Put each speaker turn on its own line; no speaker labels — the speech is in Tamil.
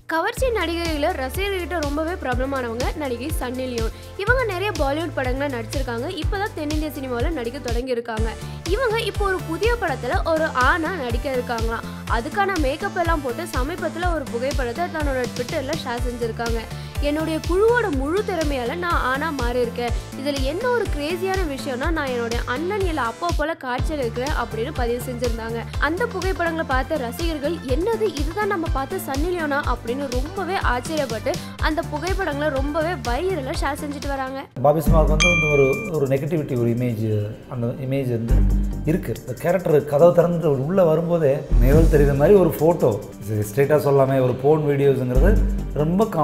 கவர்ச்சி நடிகைகளில் ரசிகர்கிட்ட ரொம்பவே பிரபலமானவங்க நடிகை சன்னி லியோன் இவங்க நிறைய பாலிவுட் படங்களை நடிச்சிருக்காங்க இப்போதான் தென்னிந்திய சினிமாவில் நடிக்க தொடங்கியிருக்காங்க இவங்க இப்போ ஒரு புதிய படத்தில் ஒரு ஆணா நடிக்க இருக்காங்களாம் அதுக்கான மேக்கப் எல்லாம் போட்டு சமீபத்தில் ஒரு புகைப்படத்தை தன்னோட ட்விட்டரில் ஷேர் செஞ்சுருக்காங்க என்னுடைய குழுவோட முழு திறமையால நான் ஆனா மாறி இருக்கேன் இதில் என்ன ஒரு கிரேசியான விஷயம்னா நான் என்னுடைய அண்ணன் இல்லை அப்பா போல காய்ச்சல் இருக்கிறேன் அப்படின்னு பதிவு செஞ்சிருந்தாங்க அந்த புகைப்படங்களை பார்த்த ரசிகர்கள் என்னது இதுதான் நம்ம பார்த்த சன்னி லியோனா அப்படின்னு ரொம்பவே ஆச்சரியப்பட்டு அந்த புகைப்படங்களை ரொம்பவே வைரலாக ஷேர் செஞ்சுட்டு வராங்க
பாபி சிமாவுக்கு வந்து வந்து ஒரு ஒரு நெகட்டிவிட்டி ஒரு இமேஜ் அந்த இமேஜ் வந்து இருக்குது இந்த கேரக்டர் கதவை திறந்து உள்ளே வரும்போதே நிழல் தெரியுற மாதிரி ஒரு ஃபோட்டோ ஸ்ட்ரெயிட்டாக சொல்லாமே ஒரு ஃபோன் வீடியோஸுங்கிறது ரொம்ப